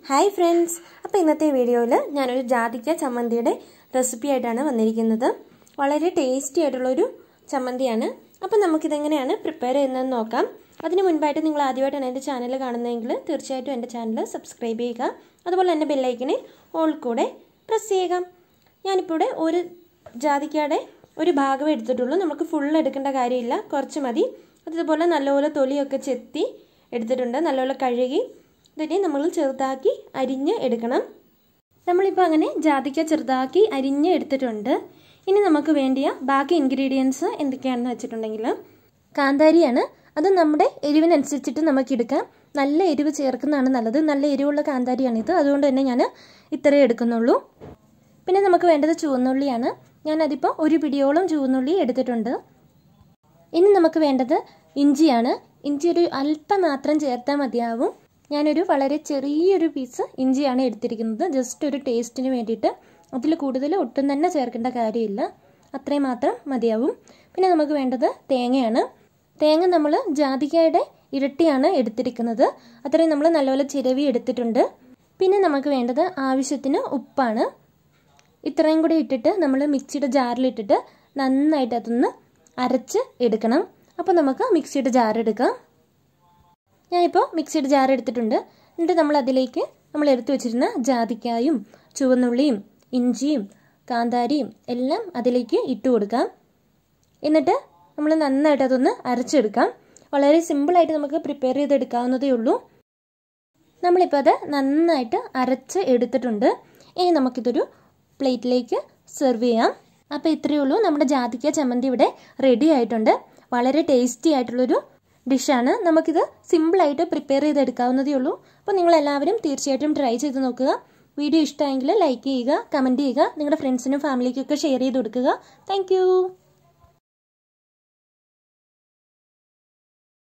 hi friends അപ്പോൾ ഇന്നത്തെ വീഡിയോയിൽ ഞാനൊരു ജാതിക്ക ചമ്മന്തിയുടെ റെസിപ്പി ആയിട്ടാണ് വന്നിരിക്കുന്നത് വളരെ ടേസ്റ്റി ആയിട്ടുള്ളൊരു ചമ്മന്തിയാണ് അപ്പോൾ നമുക്കിതെങ്ങനെയാണ് പ്രിപ്പയർ ചെയ്യുന്നതെന്ന് നോക്കാം അതിന് മുൻപായിട്ട് നിങ്ങൾ ആദ്യമായിട്ടാണ് എൻ്റെ ചാനൽ കാണുന്നതെങ്കിൽ തീർച്ചയായിട്ടും എൻ്റെ ചാനൽ സബ്സ്ക്രൈബ് ചെയ്യുക അതുപോലെ തന്നെ ബെല്ലൈക്കണിൽ ഓൾ കൂടെ പ്രസ് ചെയ്യുക ഞാനിപ്പോൾ ഇവിടെ ഒരു ജാതിക്കയുടെ ഒരു ഭാഗം എടുത്തിട്ടുള്ളൂ നമുക്ക് ഫുൾ എടുക്കേണ്ട കാര്യമില്ല കുറച്ച് മതി അതുപോലെ നല്ലപോലെ തൊലിയൊക്കെ ചെത്തി എടുത്തിട്ടുണ്ട് നല്ലപോലെ കഴുകി ഇതിനെ നമ്മൾ ചെറുതാക്കി അരിഞ്ഞ് എടുക്കണം നമ്മളിപ്പോൾ അങ്ങനെ ജാതിക്ക ചെറുതാക്കി അരിഞ്ഞ് എടുത്തിട്ടുണ്ട് ഇനി നമുക്ക് വേണ്ടിയ ബാക്കി ഇൻഗ്രീഡിയൻസ് എന്തൊക്കെയാണെന്ന് വെച്ചിട്ടുണ്ടെങ്കിൽ കാന്താരിയാണ് അത് നമ്മുടെ എരിവിനനുസരിച്ചിട്ട് നമുക്ക് എടുക്കാം നല്ല എരിവ് ചേർക്കുന്നതാണ് നല്ലത് നല്ല എരിവുള്ള കാന്താരിയാണിത് അതുകൊണ്ട് തന്നെ ഞാൻ ഇത്രയേ എടുക്കുന്നുള്ളൂ പിന്നെ നമുക്ക് വേണ്ടത് ചുവന്നുള്ളിയാണ് ഞാനതിപ്പോൾ ഒരു പിടിയോളം ചുവന്നുള്ളി എടുത്തിട്ടുണ്ട് ഇനി നമുക്ക് വേണ്ടത് ഇഞ്ചിയാണ് ഇഞ്ചി ഒരു അല്പം മാത്രം ചേർത്താൽ മതിയാവും ഞാനൊരു വളരെ ചെറിയൊരു പീസ് ഇഞ്ചിയാണ് എടുത്തിരിക്കുന്നത് ജസ്റ്റ് ഒരു ടേസ്റ്റിന് വേണ്ടിയിട്ട് അതിൽ കൂടുതൽ ഒട്ടും തന്നെ ചേർക്കേണ്ട കാര്യമില്ല അത്രയും മാത്രം മതിയാവും പിന്നെ നമുക്ക് വേണ്ടത് തേങ്ങയാണ് തേങ്ങ നമ്മൾ ജാതിക്കയുടെ ഇരട്ടിയാണ് എടുത്തിരിക്കുന്നത് അത്രയും നമ്മൾ നല്ലപോലെ ചിരവി എടുത്തിട്ടുണ്ട് പിന്നെ നമുക്ക് വേണ്ടത് ആവശ്യത്തിന് ഉപ്പാണ് ഇത്രയും കൂടി ഇട്ടിട്ട് നമ്മൾ മിക്സിയുടെ ജാറിലിട്ടിട്ട് നന്നായിട്ട് അതൊന്ന് അരച്ച് എടുക്കണം അപ്പോൾ നമുക്ക് മിക്സിയുടെ ജാർ എടുക്കാം ഞാനിപ്പോൾ മിക്സിയുടെ ജാർ എടുത്തിട്ടുണ്ട് എന്നിട്ട് നമ്മൾ അതിലേക്ക് നമ്മൾ എടുത്തു വെച്ചിരുന്ന ജാതിക്കായും ചുവന്നുള്ളിയും ഇഞ്ചിയും കാന്താരിയും എല്ലാം അതിലേക്ക് ഇട്ട് കൊടുക്കാം എന്നിട്ട് നമ്മൾ നന്നായിട്ട് അതൊന്ന് അരച്ചെടുക്കാം വളരെ സിമ്പിളായിട്ട് നമുക്ക് പ്രിപ്പയർ ചെയ്തെടുക്കാവുന്നതേ ഉള്ളൂ നമ്മളിപ്പോൾ അത് നന്നായിട്ട് അരച്ച് എടുത്തിട്ടുണ്ട് ഇനി നമുക്കിതൊരു പ്ലേറ്റിലേക്ക് സെർവ് ചെയ്യാം അപ്പോൾ ഇത്രയേ ഉള്ളൂ നമ്മുടെ ജാതിക്ക ചമ്മന്തി ഇവിടെ റെഡി ആയിട്ടുണ്ട് വളരെ ടേസ്റ്റി ആയിട്ടുള്ളൊരു ഡിഷാണ് നമുക്കിത് സിമ്പിളായിട്ട് പ്രിപ്പയർ ചെയ്തെടുക്കാവുന്നതേ ഉള്ളൂ അപ്പോൾ നിങ്ങളെല്ലാവരും തീർച്ചയായിട്ടും ട്രൈ ചെയ്ത് നോക്കുക വീഡിയോ ഇഷ്ടമായെങ്കിൽ ലൈക്ക് ചെയ്യുക കമൻറ്റ് ചെയ്യുക നിങ്ങളുടെ ഫ്രണ്ട്സിനും ഫാമിലിക്കൊക്കെ ഷെയർ ചെയ്ത് കൊടുക്കുക താങ്ക്